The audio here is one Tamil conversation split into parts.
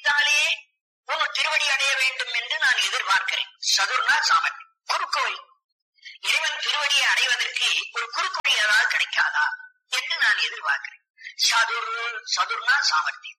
நினைத்தாலே உன் திருவடி அடைய வேண்டும் என்று நான் எதிர்பார்க்கிறேன் சதுர்னா சாமர்த்தியம் குறுக்கோள் இறைவன் திருவடியை அடைவதற்கு ஒரு குறுக்கோள் ஏதாவது கிடைக்காதா என்று நான் எதிர்பார்க்கிறேன் சதுர் சதுர்னா சாமர்த்தியம்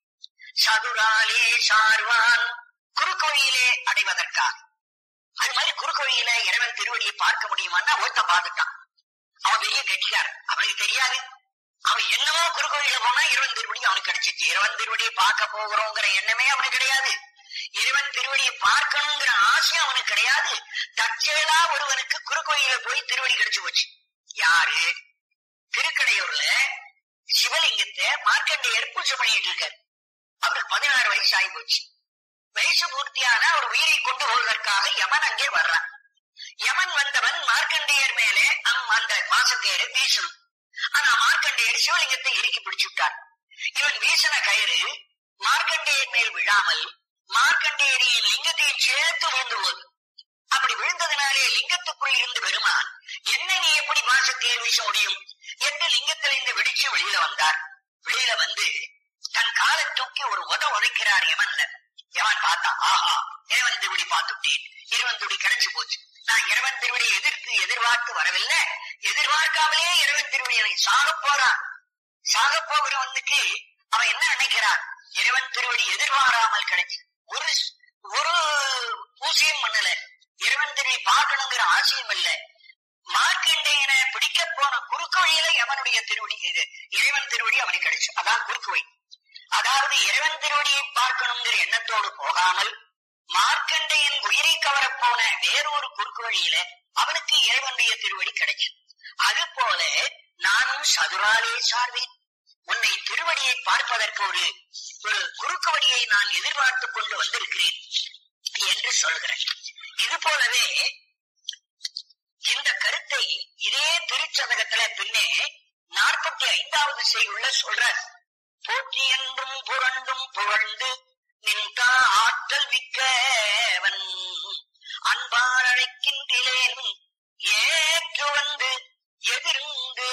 சதுராலே சார்வான் குறுக்கோயிலே அடைவதற்காக அது மாதிரி குறுக்கோயில இறைவன் திருவடியை பார்க்க முடியுமான்னா ஒருத்த பார்த்துட்டான் அவன் பெரிய கெட்டியார் அவனுக்கு தெரியாது அவன் என்னவோ குறுக்கோயில போனா இறைவன் திருவடி அவனுக்கு கிடைச்சிச்சு இறைவன் திருவடியை பார்க்க போகிறோங்கிற எண்ணமே அவனுக்கு கிடையாது இறைவன் திருவடியை பார்க்கணுங்கிற ஆசை அவனுக்கு கிடையாது தற்செயலா ஒருவனுக்கு குறுக்கோயில போய் திருவடி கிடைச்சு போச்சு யாரு திருக்கடையூர்ல சிவலிங்கத்தை மார்க்கண்டேயர் பூஜை பண்ணிட்டு இருக்காரு அவருக்கு பதினாறு வயசு ஆகி போச்சு வயசு பூர்த்தியான ஒரு உயிரை கொண்டு போவதற்காக யமன் அங்கே வர்றான் யமன் வந்தவன் மார்க்கண்டேயர் மேலே அம் அந்த மாசத்தேரை வீசணும் ஆனா மார்க்கண்டேயர் சிவலிங்கத்தை இறுக்கி பிடிச்சு விட்டார் இவன் வீசின கயிறு மார்க்கண்டேயர் மேல் விழாமல் மார்க்கண்டேயரின் லிங்கத்தையும் சேர்த்து விழுந்து போகுது அப்படி விழுந்ததினாலே லிங்கத்துக்குள் இருந்து பெருமான் என்ன நீ எப்படி மாசத்தேர் வீச முடியும் என்று லிங்கத்திலிருந்து வெடிச்சு வெளியில வந்தார் வெளியில வந்து தன் காலை தூக்கி ஒரு உத உதைக்கிறார் யமன்ல யமன் பார்த்தா ஆஹா இறைவன் திருவடி பார்த்துட்டேன் இறைவன் திருவடி கிடைச்சு போச்சு நான் இறைவன் திருவடியை எதிர்த்து எதிர்பார்த்து வரவில்லை எதிர்பார்க்காமலே இறைவன் திருவடியை சாக போறான் சாக போகிறவனுக்கு அவன் என்ன நினைக்கிறான் இறைவன் திருவடி எதிர்பாராமல் கிடைச்சு ஒரு ஒரு பூசியம் பண்ணல இறைவன் திருவடி பார்க்கணுங்கிற ஆசையும் இல்ல மார்க்கண்டேயனை பிடிக்க போன குறுக்கு வழியில எவனுடைய திருவடி இது இறைவன் திருவடி அவனுக்கு கிடைச்சு அதான் குறுக்கு வழி அதாவது இறைவன் திருவடியை பார்க்கணுங்கிற எண்ணத்தோடு போகாமல் மார்க்கண்டையன் உயிரை கவரப் போன வேறொரு குறுக்கு வழியில அவனுக்கு இறைவனுடைய திருவடி கிடைச்சு அது போல நானும் சதுராலே சார்வேன் உன்னை திருவடியை பார்ப்பதற்கு ஒரு ஒரு குறுக்கு வழியை நான் எதிர்பார்த்து கொண்டு வந்திருக்கிறேன் என்று சொல்கிறேன் இது போலவே இந்த கருத்தை இதே திருச்சதகத்துல பின்னே நாற்பத்தி ஐந்தாவது செய்யுள்ள சொல்றார் போற்றி என்றும் புரண்டும் புகழ்ந்து நின்றா ஆற்றல் மிக்கவன் அன்பார் அழைக்கின்றேன் ஏற்று வந்து எதிர்ந்து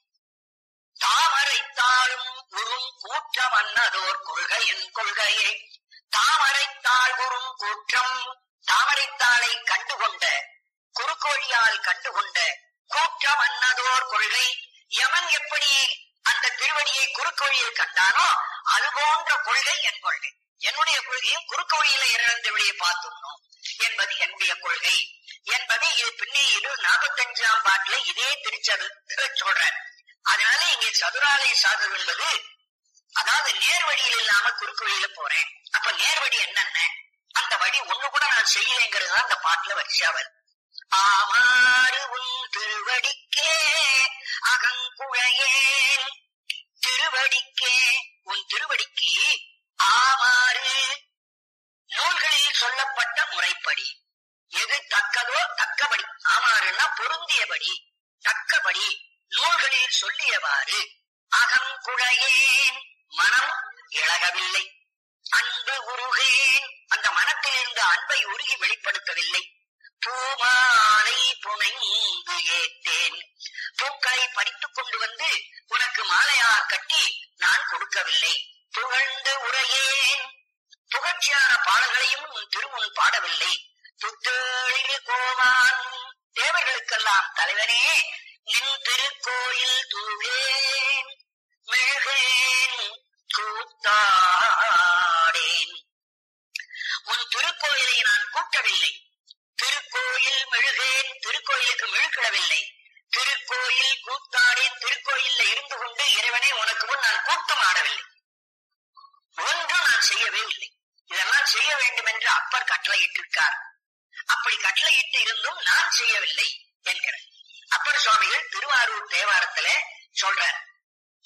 தாமரைத்தாளும் உறும் கூற்றம் அன்னதோர் கொள்கையின் கொள்கையை தாமரைத்தாள் உறும் கூற்றம் தாமரைத்தாளை கண்டுகொண்ட குறுக்கோழியால் கண்டுகொண்ட கூற்றம் அன்னதோர் கொள்கை யமன் எப்படி அந்த திருவடியை குறுக்கோழியில் கண்டானோ அது போன்ற கொள்கை என் கொள்கை என்னுடைய கொள்கையும் குறுக்கோழியில இறந்த வழியை பார்த்துடணும் என்பது என்னுடைய கொள்கை என்பதை இது பின்னே இது நாற்பத்தஞ்சாம் பாட்டுல இதே திருச்சது சொல்றேன் அதனால இங்கே சதுராலய சாதகம் என்பது அதாவது நேர் வழியில் இல்லாம குறுக்கு வழியில போறேன் அப்ப நேர் வழி என்னென்ன அந்த வழி ஒண்ணு கூட நான் செய்யலைங்கிறது அந்த பாட்டுல வரிசையா வருது ஆமாறு உன் திருவடிக்கே அகங்குழையேன் திருவடிக்கே உன் திருவடிக்கு ஆமாறு நூல்களில் சொல்லப்பட்ட முறைப்படி எது தக்கதோ தக்கபடி ஆமாறுன்னா பொருந்தியபடி தக்கபடி நூல்களில் சொல்லியவாறு அகங்குழையேன் மனம் இழகவில்லை அன்பு உருகேன் அந்த மனத்திலிருந்து அன்பை உருகி வெளிப்படுத்தவில்லை பூமாலை புனைந்து ஏத்தேன் பூக்களை பறித்துக் கொண்டு வந்து உனக்கு மாலையார் கட்டி நான் கொடுக்கவில்லை புகழ்ந்து உரையேன் புகழ்ச்சியான பாடல்களையும் உன் திருமுன் பாடவில்லை புத்தேழு கோமான் தேவர்களுக்கெல்லாம் தலைவனே நின் திருக்கோயில் தூவேன் மெழுகேன் கூத்தாடேன் உன் திருக்கோயிலை நான் கூட்டவில்லை திருக்கோயில் மெழுகேன் திருக்கோயிலுக்கு மெழுக்கிடவில்லை திருக்கோயில் கூத்தாடேன் திருக்கோயில்ல இருந்து கொண்டு இறைவனே உனக்கு முன் நான் கூட்டம் ஆடவில்லை ஒன்றும் நான் செய்யவே இல்லை இதெல்லாம் செய்ய வேண்டும் என்று அப்பர் கட்டளையிட்டிருக்கார் அப்படி கட்டளையிட்டு இருந்தும் நான் செய்யவில்லை என்கிறார் அப்பர் சுவாமிகள் திருவாரூர் தேவாரத்துல சொல்றார்